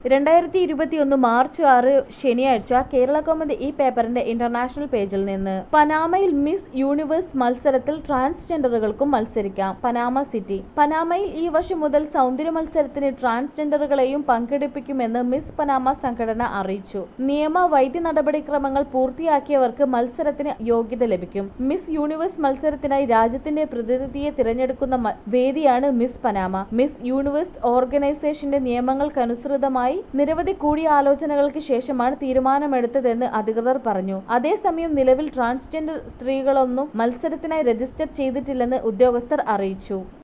രണ്ടായിരത്തി ഇരുപത്തിയൊന്ന് മാർച്ച് ആറ് ശനിയാഴ്ച കേരള കൗമുദി ഈ പേപ്പറിന്റെ ഇന്റർനാഷണൽ പേജിൽ നിന്ന് പനാമയിൽ മിസ് യൂണിവേഴ്സ് മത്സരത്തിൽ ട്രാൻസ്ജെൻഡറുകൾക്കും മത്സരിക്കാം പനാമ സിറ്റി പനാമയിൽ ഈ വർഷം മുതൽ സൗന്ദര്യ മത്സരത്തിന് ട്രാൻസ്ജെൻഡറുകളെയും പങ്കെടുപ്പിക്കുമെന്ന് മിസ് പനാമ സംഘടന അറിയിച്ചു നിയമ വൈദ്യ നടപടിക്രമങ്ങൾ പൂർത്തിയാക്കിയവർക്ക് മത്സരത്തിന് യോഗ്യത ലഭിക്കും മിസ് യൂണിവേഴ്സ് മത്സരത്തിനായി രാജ്യത്തിന്റെ പ്രതിനിധിയെ തിരഞ്ഞെടുക്കുന്ന മ- വേദിയാണ് മിസ് പനാമ മിസ് യൂണിവേഴ്സ് ഓർഗനൈസേഷന്റെ നിയമങ്ങൾക്കനുസൃതമായി നിരവധി കൂടിയാലോചനകൾക്ക് ശേഷമാണ് തീരുമാനമെടുത്തതെന്ന് അധികൃതർ പറഞ്ഞു അതേസമയം നിലവിൽ ട്രാൻസ്ജെൻഡർ സ്ത്രീകളൊന്നും മത്സരത്തിനായി രജിസ്റ്റർ ചെയ്തിട്ടില്ലെന്ന് ഉദ്യോഗസ്ഥർ അറിയിച്ചു